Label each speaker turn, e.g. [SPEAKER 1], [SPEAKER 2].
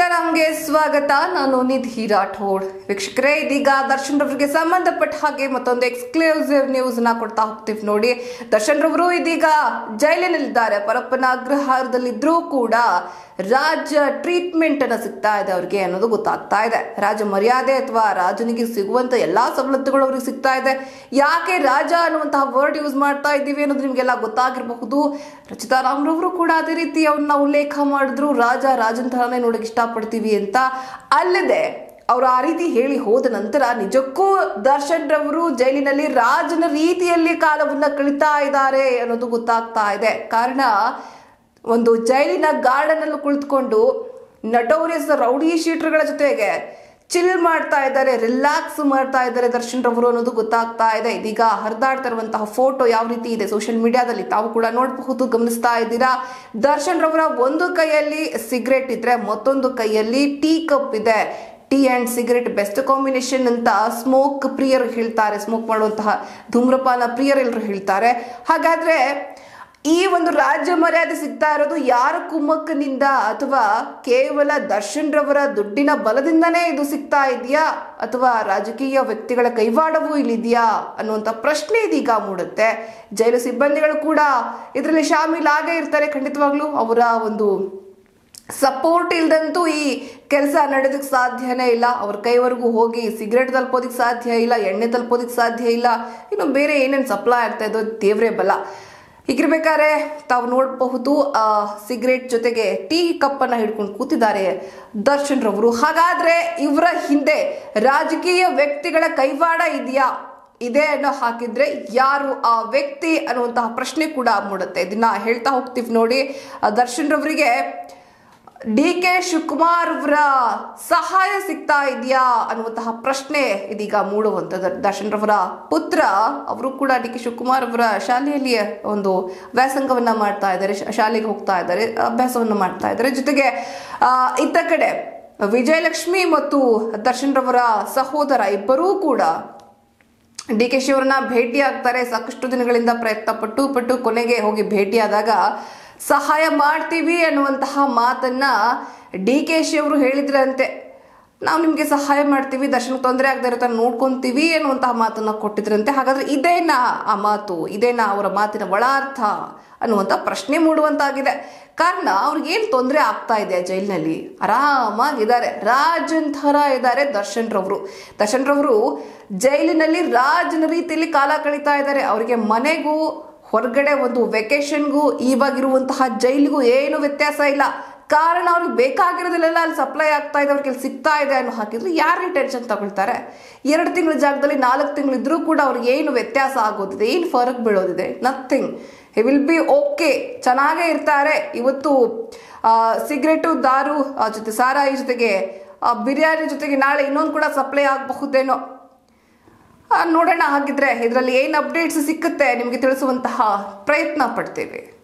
[SPEAKER 1] ರಚಿತಾರಾಮ್ಗೆ ಸ್ವಾಗತ ನಾನು ನಿಧಿ ರಾಠೋಡ್ ವೀಕ್ಷಕರೇ ಇದೀಗ ದರ್ಶನ್ ರವರಿಗೆ ಸಂಬಂಧಪಟ್ಟ ಹಾಗೆ ಮತ್ತೊಂದು ಎಕ್ಸ್ಕ್ಲೂಸಿವ್ ನ್ಯೂಸ್ ನ ಕೊಡ್ತಾ ಹೋಗ್ತೀವಿ ನೋಡಿ ದರ್ಶನ್ ರವರು ಇದೀಗ ಜೈಲಿನಲ್ಲಿದ್ದಾರೆ ಪರಪ್ಪನ ಅಗ್ರಹಾರದಲ್ಲಿದ್ರೂ ಕೂಡ ರಾಜ್ಯ ಟ್ರೀಟ್ಮೆಂಟ್ ಅನ್ನ ಸಿಗ್ತಾ ಇದೆ ಅವ್ರಿಗೆ ಅನ್ನೋದು ಗೊತ್ತಾಗ್ತಾ ಇದೆ ರಾಜ ಮರ್ಯಾದೆ ಅಥವಾ ರಾಜನಿಗೆ ಸಿಗುವಂತ ಎಲ್ಲಾ ಸವಲತ್ತುಗಳು ಅವ್ರಿಗೆ ಸಿಗ್ತಾ ಇದೆ ಯಾಕೆ ರಾಜ ಅನ್ನುವಂತಹ ವರ್ಡ್ ಯೂಸ್ ಮಾಡ್ತಾ ಇದ್ದೀವಿ ಅನ್ನೋದು ನಿಮ್ಗೆಲ್ಲ ಗೊತ್ತಾಗಿರಬಹುದು ರಚಿತಾ ರಾಮ್ರವರು ಕೂಡ ಅದೇ ರೀತಿ ಅವ್ರನ್ನ ಉಲ್ಲೇಖ ಮಾಡಿದ್ರು ರಾಜ ರಾಜನ್ ತರಾನೇ ನೋಡಕ್ ಇಷ್ಟಪಡ್ತೀವಿ ಅಂತ ಅಲ್ಲದೆ ಅವರು ಆ ರೀತಿ ಹೇಳಿ ಹೋದ ನಂತರ ನಿಜಕ್ಕೂ ದರ್ಶನ್ ರವರು ಜೈಲಿನಲ್ಲಿ ರಾಜನ ರೀತಿಯಲ್ಲಿ ಕಾಲವನ್ನ ಕಳೀತಾ ಇದ್ದಾರೆ ಅನ್ನೋದು ಗೊತ್ತಾಗ್ತಾ ಇದೆ ಕಾರಣ ಒಂದು ಜೈಲಿನ ಗಾರ್ಡನ್ ಅಲ್ಲಿ ಕುಳಿತುಕೊಂಡು ನಟೋರಿಯಸ್ ರೌಡಿ ಶೀಟರ್ಗಳ ಜೊತೆಗೆ ಚಿಲ್ ಮಾಡ್ತಾ ಇದ್ದಾರೆ ರಿಲ್ಯಾಕ್ಸ್ ಮಾಡ್ತಾ ಇದ್ದಾರೆ ದರ್ಶನ್ ರವರು ಅನ್ನೋದು ಗೊತ್ತಾಗ್ತಾ ಇದೆ ಇದೀಗ ಹರಿದಾಡ್ತಾ ಇರುವಂತಹ ಫೋಟೋ ಯಾವ ರೀತಿ ಇದೆ ಸೋಷಿಯಲ್ ಮೀಡಿಯಾದಲ್ಲಿ ತಾವು ಕೂಡ ನೋಡಬಹುದು ಗಮನಿಸ್ತಾ ಇದ್ದೀರಾ ದರ್ಶನ್ ರವರ ಒಂದು ಕೈಯಲ್ಲಿ ಸಿಗರೇಟ್ ಇದ್ರೆ ಮತ್ತೊಂದು ಕೈಯಲ್ಲಿ ಟೀ ಕಪ್ ಇದೆ tea and cigarette best combination ಅಂತ ಸ್ಮೋಕ್ ಪ್ರಿಯರು ಹೇಳ್ತಾರೆ ಸ್ಮೋಕ್ ಮಾಡುವಂತಹ ಧೂಮ್ರಪಾನ ಪ್ರಿಯರೆಲ್ಲರೂ ಹೇಳ್ತಾರೆ ಹಾಗಾದ್ರೆ ಈ ಒಂದು ರಾಜ್ಯ ಮರ್ಯಾದೆ ಸಿಗ್ತಾ ಇರೋದು ಯಾರ ಕುಮ್ಮಕ್ಕನಿಂದ ಅಥವಾ ಕೇವಲ ದರ್ಶನ್ ರವರ ದುಡ್ಡಿನ ಬಲದಿಂದನೇ ಇದು ಸಿಗ್ತಾ ಇದೆಯಾ ಅಥವಾ ರಾಜಕೀಯ ವ್ಯಕ್ತಿಗಳ ಕೈವಾಡವೂ ಇಲ್ಲಿದೆಯಾ ಅನ್ನುವಂಥ ಪ್ರಶ್ನೆ ಇದೀಗ ಮೂಡುತ್ತೆ ಜೈಲು ಸಿಬ್ಬಂದಿಗಳು ಕೂಡ ಇದರಲ್ಲಿ ಶಾಮೀಲಾಗೇ ಇರ್ತಾರೆ ಖಂಡಿತವಾಗ್ಲೂ ಅವರ ಒಂದು ಸಪೋರ್ಟ್ ಇಲ್ದಂತೂ ಈ ಕೆಲಸ ನಡೆದಕ್ಕೆ ಸಾಧ್ಯನೇ ಇಲ್ಲ ಅವ್ರ ಕೈವರೆಗೂ ಹೋಗಿ ಸಿಗರೇಟ್ ತಲುಪೋದಕ್ಕೆ ಸಾಧ್ಯ ಇಲ್ಲ ಎಣ್ಣೆ ತಲುಪೋದಕ್ಕೆ ಸಾಧ್ಯ ಇಲ್ಲ ಇನ್ನು ಬೇರೆ ಏನೇನು ಸಪ್ಲೈ ಆಗ್ತಾ ಇದ್ದೋ ದೇವ್ರೇ ಬಲ ಹೀಗಿರ್ಬೇಕಾದ್ರೆ ತಾವು ನೋಡಬಹುದು ಆ ಸಿಗರೇಟ್ ಜೊತೆಗೆ ಟೀ ಕಪ್ ಅನ್ನ ಹಿಡ್ಕೊಂಡು ಕೂತಿದ್ದಾರೆ ದರ್ಶನ್ ರವರು ಹಾಗಾದ್ರೆ ಇವರ ಹಿಂದೆ ರಾಜಕೀಯ ವ್ಯಕ್ತಿಗಳ ಕೈವಾಡ ಇದೆಯಾ ಇದೆ ಅನ್ನೋ ಹಾಕಿದ್ರೆ ಯಾರು ಆ ವ್ಯಕ್ತಿ ಅನ್ನುವಂತಹ ಪ್ರಶ್ನೆ ಕೂಡ ಮೂಡುತ್ತೆ ಇದನ್ನ ಹೇಳ್ತಾ ಹೋಗ್ತೀವಿ ನೋಡಿ ಆ ದರ್ಶನ್ ರವರಿಗೆ ಡಿ ಕೆ ಶಿವಕುಮಾರ್ ಅವರ ಸಹಾಯ ಸಿಗ್ತಾ ಇದೆಯಾ ಅನ್ನುವಂತಹ ಪ್ರಶ್ನೆ ಇದೀಗ ಮೂಡುವಂಥದ್ದು ದರ್ಶನ್ ರವರ ಪುತ್ರ ಅವರು ಕೂಡ ಡಿ ಕೆ ಶಿವಕುಮಾರ್ ಅವರ ಶಾಲೆಯಲ್ಲಿ ಒಂದು ವ್ಯಾಸಂಗವನ್ನ ಮಾಡ್ತಾ ಇದ್ದಾರೆ ಶಾ- ಶಾಲೆಗೆ ಹೋಗ್ತಾ ಇದ್ದಾರೆ ಅಭ್ಯಾಸವನ್ನು ಮಾಡ್ತಾ ಇದ್ದಾರೆ ಜೊತೆಗೆ ಆ, ಇತ್ತ ಕಡೆ ವಿಜಯಲಕ್ಷ್ಮಿ ಮತ್ತು ದರ್ಶನ್ ರವರ ಸಹೋದರ ಇಬ್ಬರೂ ಕೂಡ ಡಿ ಕೆ ಶಿವರನ್ನ ಭೇಟಿ ಆಗ್ತಾರೆ ಸಾಕಷ್ಟು ದಿನಗಳಿಂದ ಪ್ರಯತ್ನ ಪಟ್ಟು ಪಟ್ಟು ಕೊನೆಗೆ ಹೋಗಿ ಭೇಟಿಯಾದಾಗ ಸಹಾಯ ಮಾಡ್ತೀವಿ ಅನ್ನುವಂತಹ ಮಾತನ್ನ ಡಿ ಕೆ ಶಿ ಅವರು ಹೇಳಿದ್ರಂತೆ ನಾವು ನಿಮಗೆ ಸಹಾಯ ಮಾಡ್ತೀವಿ ದರ್ಶನ ತೊಂದರೆ ಆಗದೆ ಇರೋ ಥರ ನೋಡ್ಕೊಂತೀವಿ ಅನ್ನುವಂತಹ ಮಾತನ್ನ ಕೊಟ್ಟಿದ್ರಂತೆ ಹಾಗಾದ್ರೆ ಇದೇನಾ ಆ ಮಾತು ಇದೇನಾ ಅವರ ಮಾತಿನ ಒಳಾರ್ಥ ಅನ್ನುವಂಥ ಪ್ರಶ್ನೆ ಮೂಡುವಂತಾಗಿದೆ ಕಾರಣ ಅವ್ರಿಗೇನು ತೊಂದರೆ ಆಗ್ತಾ ಇದೆ ಜೈಲಿನಲ್ಲಿ ಆರಾಮಾಗಿದ್ದಾರೆ ರಾಜನ್ ಥರ ಇದ್ದಾರೆ ದರ್ಶನ್ ರವರು ದರ್ಶನ್ ರವರು ಜೈಲಿನಲ್ಲಿ ರಾಜನ ರೀತಿಯಲ್ಲಿ ಕಾಲ ಕಳೀತಾ ಇದ್ದಾರೆ ಅವರಿಗೆ ಮನೆಗೂ ಹೊರಗಡೆ ಒಂದು ವೆಕೇಶನ್ಗೂ ಇವಾಗಿರುವಂತಹ ಜೈಲಿಗೂ ಏನು ವ್ಯತ್ಯಾಸ ಇಲ್ಲ ಕಾರಣ ಅವ್ರಿಗೆ ಬೇಕಾಗಿರೋದಿಲ್ಲ ಅಲ್ಲಿ ಸಪ್ಲೈ ಆಗ್ತಾ ಇದೆ ಅವ್ರಿಗೆ ಇಲ್ಲಿ ಸಿಗ್ತಾ ಇದೆ ಅನ್ನೋ ಹಾಕಿದ್ರೆ ಯಾರಿಗೆ ಟೆನ್ಷನ್ ತಗೊಳ್ತಾರೆ ಎರಡು ತಿಂಗಳ ಜಾಗದಲ್ಲಿ ನಾಲ್ಕು ತಿಂಗಳು ಇದ್ರೂ ಕೂಡ ಅವ್ರಿಗೆ ಏನು ವ್ಯತ್ಯಾಸ ಆಗೋದಿದೆ ಏನು ಫರಕ್ ಬೀಳೋದಿದೆ nothing he will be okay ಚೆನ್ನಾಗೇ ಇರ್ತಾರೆ ಇವತ್ತು ಸಿಗರೇಟು ದಾರು ಆ, ಜೊತೆ ಸಾರಾಯಿ ಜೊತೆಗೆ ಆ, ಬಿರಿಯಾನಿ ಜೊತೆಗೆ ನಾಳೆ ಇನ್ನೊಂದು ಕೂಡ ಸಪ್ಲೈ ಆಗಬಹುದೇನೋ ಆ, ನೋಡೋಣ ಹಾಗಿದ್ರೆ ಇದರಲ್ಲಿ ಏನು ಅಪ್ಡೇಟ್ಸ್ ಸಿಕ್ಕುತ್ತೆ ನಿಮಗೆ ತಿಳಿಸುವಂತಹ ಪ್ರಯತ್ನ ಪಡ್ತೇವೆ